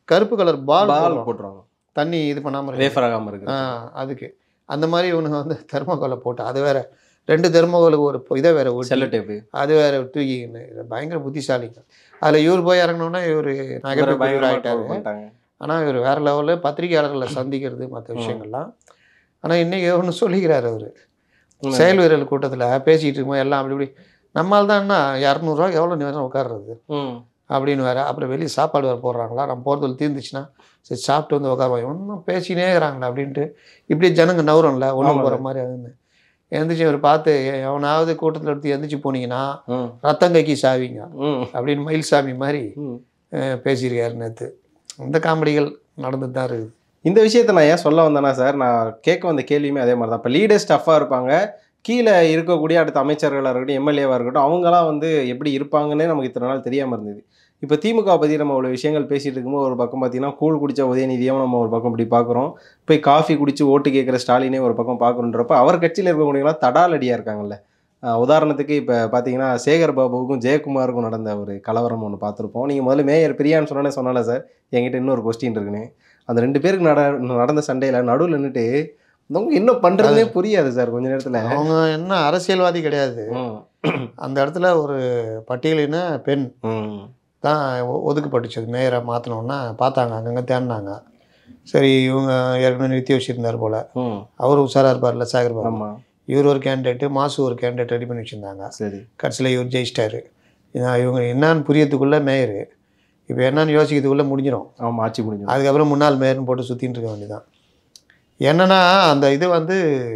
கருப்பு கலர் பால் பால் போடுவாங்க. போட்டுருவாங்க தண்ணி இது பண்ணாமல் வேஃபர் ஆகாம இருக்கு ஆ அதுக்கு அந்த மாதிரி இவனுங்க வந்து தெர்மோகோலை போட்டு அது வேற ரெண்டு தெர்மோகோலுக்கு ஒரு பொ- இதை வேற ஊட்டி செல்லோ டேப்பு அது வேற தூக்கிக்கின்னு இது பயங்கர புத்திசாலிங்க அதில் இவர் போய் இறங்கினோன்னா இவர் நகைப்பு இவர் ஆகிட்டாரு பண்ணிட்டாங்க ஆனால் இவர் வேற லெவலில் பத்திரிகையாளர்களை சந்திக்கிறது மற்ற விஷயங்கள்லாம் ஆனால் இன்னைக்கு ஒன்று சொல்லிக்கிறாரு அவர் உண்மை. செயல் வீரர் கூட்டத்தில் பேசிகிட்டு இருக்கும்போது எல்லாம் அப்படி இப்படி நம்மால் தான் என்ன இரநூறுவா எவ்வளோ நேரம் உட்கார்றது ம் அப்படின்னு வேற அப்புறம் வெளியே சாப்பாடு வேறு போடுறாங்களா நம்ம போகிறதுல தீர்ந்துச்சுன்னா சரி சாப்பிட்டு வந்து உட்காருவாங்க ஒன்றும் பேசினே இருக்கிறாங்களா அப்படின்ட்டு இப்படி ஜனங்க நவுறோம்ல ஒன்றும் ஆமாங்க. போகிற மாதிரி அதுன்னு எந்திரிச்சு இவர் பார்த்து எ- எவனாவது கூட்டத்தில் எடுத்து எந்திரிச்சு போனீங்கன்னா ம் ரத்தம் கைக்கு சாவிங்க ம் அப்படின்னு மயில்சாமி மாதிரி ம் அஹ், பேசியிருக்காரு நேற்று இந்த காமெடிகள் நடந்துட்டு தான் இருக்குது இந்த விஷயத்தை நான் ஏன் சொல்ல வந்தேன்னா சார் நான் கேட்க வந்த கேள்வியுமே அதே மாதிரி தான் இப்போ லீடர்ஸ் டஃப்பாக இருப்பாங்க கீழே இருக்கக்கூடிய அடுத்த அமைச்சர்களாக இருக்கட்டும் எம்எல்ஏவாக இருக்கட்டும் அவங்களாம் வந்து எப்படி இருப்பாங்கன்னே நமக்கு இத்தனை நாள் தெரியாமல் இருந்தது இப்போ திமுக பற்றி நம்ம அவ்வளோ விஷயங்கள் பேசிட்டு இருக்கும்போது ஒரு பக்கம் பார்த்தீங்கன்னா கூழ் குடிச்ச உதயநிதியும் நம்ம ஒரு பக்கம் இப்படி பார்க்குறோம் போய் காஃபி குடிச்சு ஓட்டு கேட்குற ஸ்டாலினே ஒரு பக்கம் பார்க்குறோன்றப்ப அவர் கட்சியில் இருக்கக்கூடியவங்களாம் தடாலடியாக இருக்காங்கல்ல ஆஹ் உதாரணத்துக்கு இப்போ பார்த்தீங்கன்னா சேகர் பாபுவுக்கும் ஜெயக்குமாருக்கும் நடந்த ஒரு கலவரம் ஒன்று பார்த்துருப்போம் நீங்கள் முதல்ல மேயர் பிரியான்னு சொன்னோன்னே சொன்னால சார் என்கிட்ட இன்னொரு கொஸ்டின் இருக்குன்னு அந்த ரெண்டு பேருக்கு நட நடந்த சண்டையில் நடுவில் நின்றுட்டு அவங்க என்ன பண்ணுறதுனே புரியாது சார் கொஞ்ச நேரத்தில் அவங்க என்ன அரசியல்வாதி கிடையாது அந்த இடத்துல ஒரு பட்டியலின பெண் தான் ஒ- ஒதுக்கப்பட்டுச்சு அது மேயரை மாற்றினோன்னா பார்த்தாங்க அங்கங்கே தேடினாங்க சரி இவங்க ஏற்கனவே நிறுத்தி வச்சுருந்தார் போல் அவர் உஷாராக இருப்பார்ல சேகர் பாபு ஆமாம் இவர் ஒரு கேண்டிடேட்டு மாசு ஒரு கேண்டிடேட் ரெடி பண்ணி வச்சுருந்தாங்க சரி கடைசியில் இவர் ஜெயிச்சிட்டாரு இதான் இவங்க என்னன்னு புரியறதுக்குள்ளே மேயர் இப்போ என்னன்னு யோசிக்கிறதுக்குள்ளே முடிஞ்சிடும் ஆமாம் ஆட்சி முடிஞ்சு அதுக்கப்புறம் முன்னாள் மேயர்னு போட்டு சுற்றின்னு இருக்க வேண்டியதான் என்னன்னா அந்த இது வந்து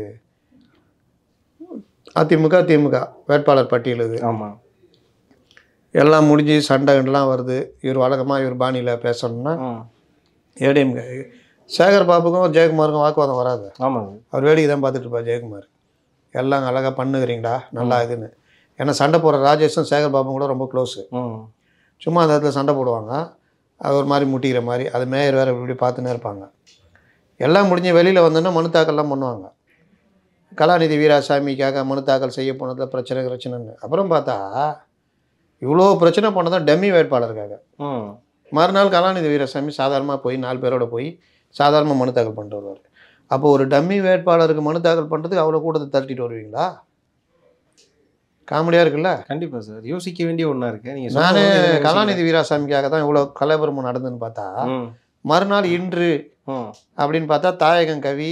அதிமுக திமுக வேட்பாளர் பட்டியல் இது ஆமாம் எல்லாம் முடிஞ்சு சண்டை கிண்டலாம் வருது இவர் வழக்கமாக இவர் பாணியில் பேசணும்னா ஏடிஎம் சேகர் பாபுக்கும் ஜெயக்குமாருக்கும் வாக்குவாதம் வராது ஆமாங்க அவர் வேடிக்கை தான் பார்த்துட்டு இருப்பார் ஜெயக்குமார் எல்லாம் அழகாக பண்ணுகிறீங்களா நல்லா இதுன்னு ஏன்னா சண்டை போடுற ராஜேஷும் சேகர் பாபும் கூட ரொம்ப க்ளோஸு ம் சும்மா அந்த இடத்துல சண்டை போடுவாங்க அது ஒரு மாதிரி முட்டிக்கிற மாதிரி அது மேயர் வேறு இப்படி பார்த்துன்னே இருப்பாங்க எல்லாம் முடிஞ்சு வெளியில் வந்தோன்னா மனு தாக்கல்லாம் பண்ணுவாங்க கலாநிதி வீராசாமிக்காக மனு தாக்கல் செய்ய போனதில் பிரச்சனை பிரச்சனைன்னு அப்புறம் பார்த்தா இவ்வளோ பிரச்சனை பண்ணதான் டம்மி வேட்பாளருக்காக ம் மறுநாள் கலாநிதி வீராசாமி சாதாரணமாக போய் நாலு பேரோட போய் சாதாரணமாக மனு தாக்கல் பண்ணிட்டு வருவார் அப்போ ஒரு டம்மி வேட்பாளருக்கு மனு தாக்கல் பண்ணுறதுக்கு அவ்வளோ கூட்டத்தை தட்டிட்டு வருவீங்களா காமெடியாக இருக்குல்ல கண்டிப்பாக சார் யோசிக்க வேண்டிய ஒன்றா இருக்கு நீங்கள் நானே கலாநிதி வீராசாமிக்காக தான் இவ்வளோ கலவரம் நடந்துன்னு பார்த்தா ம் மறுநாள் இன்று ம் அப்படின்னு பார்த்தா தாயகம் கவி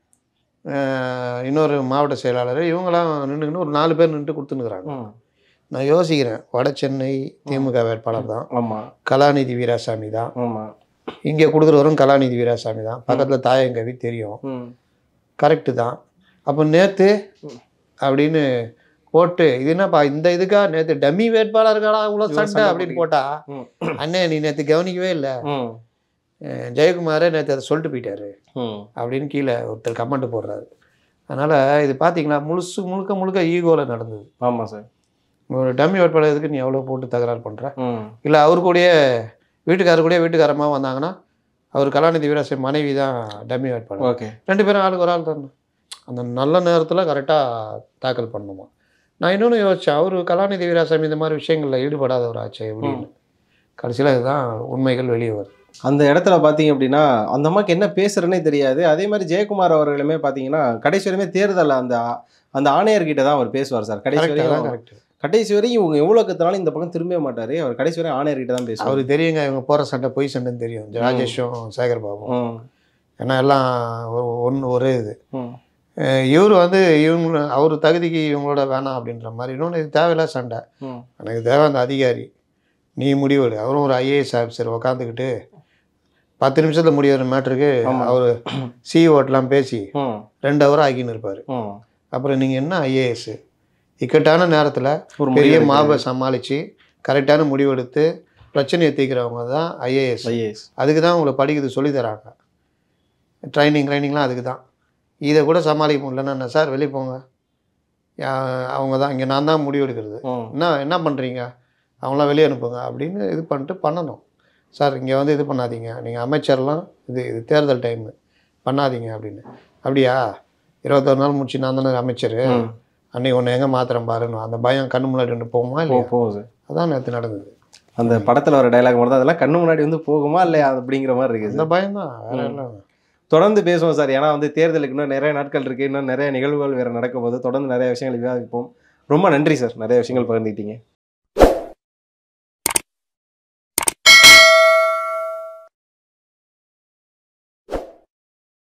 அஹ், இன்னொரு மாவட்ட செயலாளர் இவங்களாம் நின்றுக்கின்னு ஒரு நாலு பேர் நின்று கொடுத்துன்னுக்குறாங்க ம் நான் யோசிக்கிறேன் வட சென்னை திமுக வேட்பாளர் தான் ஆமாம் கலாநிதி வீராசாமி தான் ஆமாம் இங்கே கொடுக்குறவரும் கலாநிதி வீராசாமி தான் பக்கத்தில் தாயகம் கவி தெரியும் ம் கரெக்டு தான் அப்போ நேற்று அப்படின்னு போட்டு இது என்னப்பா இந்த இதுக்கா நேற்று டம்மி வேட்பாளர்களா இவ்வளோ இவ்வளவு சண்டை சண்டை அப்படின்னு போட்டா ம் அண்ணே நீ நேற்று கவனிக்கவே இல்லை ம் அஹ் ஜெயக்குமாரே நேற்று அதை சொல்லிட்டு போயிட்டாரு ம் அப்படின்னு கீழே ஒருத்தர் கமெண்ட் போடுறாரு அதனால் இது பார்த்தீங்களா முழுசு முழுக்க முழுக்க ஈகோவில் நடந்தது ஆமாம் சார் ஒரு டம்மி வேட்பாளர் எதுக்கு நீ எவ்வளோ போட்டு தகராறு பண்ணுற ம் இல்லை அவர் கூடயே வீட்டுக்காரர் கூடயே வீட்டுக்காரமாக வந்தாங்கன்னா அவர் கலாநிதி வீராசன் மனைவி தான் டம்மி வேட்பாளர் ஓகே ரெண்டு பேரும் ஆளுக்கு ஒரு ஆள் தானே அந்த நல்ல நேரத்தில் கரெக்டாக தாக்கல் பண்ணணுமா நான் இன்னொன்று யோசித்தேன் அவர் கலாநிதி வீராசாமி இந்த மாதிரி விஷயங்களில் ஈடுபடாதவர் ஆச்சு எப்படின்னு கடைசியில் இதுதான் உண்மைகள் வெளியே வருது அந்த இடத்துல பார்த்தீங்க அப்படின்னா அந்த அம்மாக்கு என்ன பேசுறேனே தெரியாது அதே மாதிரி ஜெயக்குமார் அவர்களுமே பார்த்தீங்கன்னா கடைசி வரையுமே தேர்தல் அந்த அந்த ஆணையர்கிட்ட தான் அவர் பேசுவார் சார் கடைசி கரெக்டாக தான் வரையும் கரெக்ட் கடைசி வரையும் இவங்க எவ்வளோ கத்துனாலும் இந்த பக்கம் திரும்பவே மாட்டார் அவர் கடைசி வரையும் ஆணையர்கிட்ட தான் பேசுவார் அவருக்கு தெரியுங்க இவங்க போகிற சண்டை பொய் சண்டைன்னு தெரியும் ராஜேஷும் சேகர் பாபும் ம் ஏன்னா எல்லாம் ஒன்று ஒரே இது ம் அஹ் இவர் வந்து இவங்க அவர் தகுதிக்கு இவங்களோட வேணாம் அப்படின்ற மாதிரி இன்னொன்று இது தேவையில்ல சண்டை ம் எனக்கு தேவை அந்த அதிகாரி நீ முடிவெடு அவரும் ஒரு ஐஏஎஸ் ஆஃபீஸர் உக்காந்துக்கிட்டு பத்து நிமிஷத்தில் முடியிற மேட்ருக்கு ஆமா. அவர் சிஓட்டெலாம் பேசி ம் ரெண்டு ஹவர் ஆக்கின்னு இருப்பார் ம் அப்புறம் நீங்கள் என்ன ஐஏஎஸ் இக்கட்டான நேரத்தில் ஒரு பெரிய முடிவு மாபை சமாளித்து கரெக்டான முடிவெடுத்து பிரச்சனையை தீர்க்கிறவங்க தான் ஐஏஎஸ் ஐஏஎஸ் அதுக்கு தான் உங்களை படிக்கிறது சொல்லி தராங்க ட்ரைனிங் ட்ரைனிங்லாம் அதுக்கு தான் இதை கூட சமாளிக்க முடியலன்னா என்ன சார் வெளியே போங்க யா- அவங்க தான் இங்கே நான் தான் முடிவு எடுக்கிறது ம் என்ன என்ன பண்ணுறீங்க அவங்களாம் வெளியே அனுப்புங்க அப்படின்னு இது பண்ணிட்டு பண்ணணும் சார் இங்கே வந்து இது பண்ணாதீங்க நீங்கள் அமைச்சர்லாம் இது இது தேர்தல் டைமு பண்ணாதீங்க அப்படின்னு அப்படியா இருபத்தொரு நாள் முடிச்சு நான் தானே அமைச்சர் ம் அன்னைக்கு ஒன்று எங்கே மாத்திரம் பாருன்னு அந்த பயம் கண்ணு முன்னாடி ஒன்று போகுமா போ இல்லையா போகும் சார் அதான் நேற்று நடந்தது அந்த படத்துல வர டைலாக் மட்டும் தான் அதெல்லாம் கண்ணு முன்னாடி வந்து போகுமா இல்லையா அப்படிங்கிற மாதிரி இருக்கு இந்த சார் பயம் தான் வேற ம். என்ன தொடர்ந்து பேசுவோம் சார் ஏன்னா வந்து தேர்தலுக்கு இன்னும் நிறைய நாட்கள் இருக்கு இன்னும் நிறைய நிகழ்வுகள் வேற நடக்கும் போது தொடர்ந்து நிறைய விஷயங்கள் விவாதிப்போம் ரொம்ப நன்றி சார் நிறைய விஷயங்கள் பகிர்ந்துக்கிட்டீங்க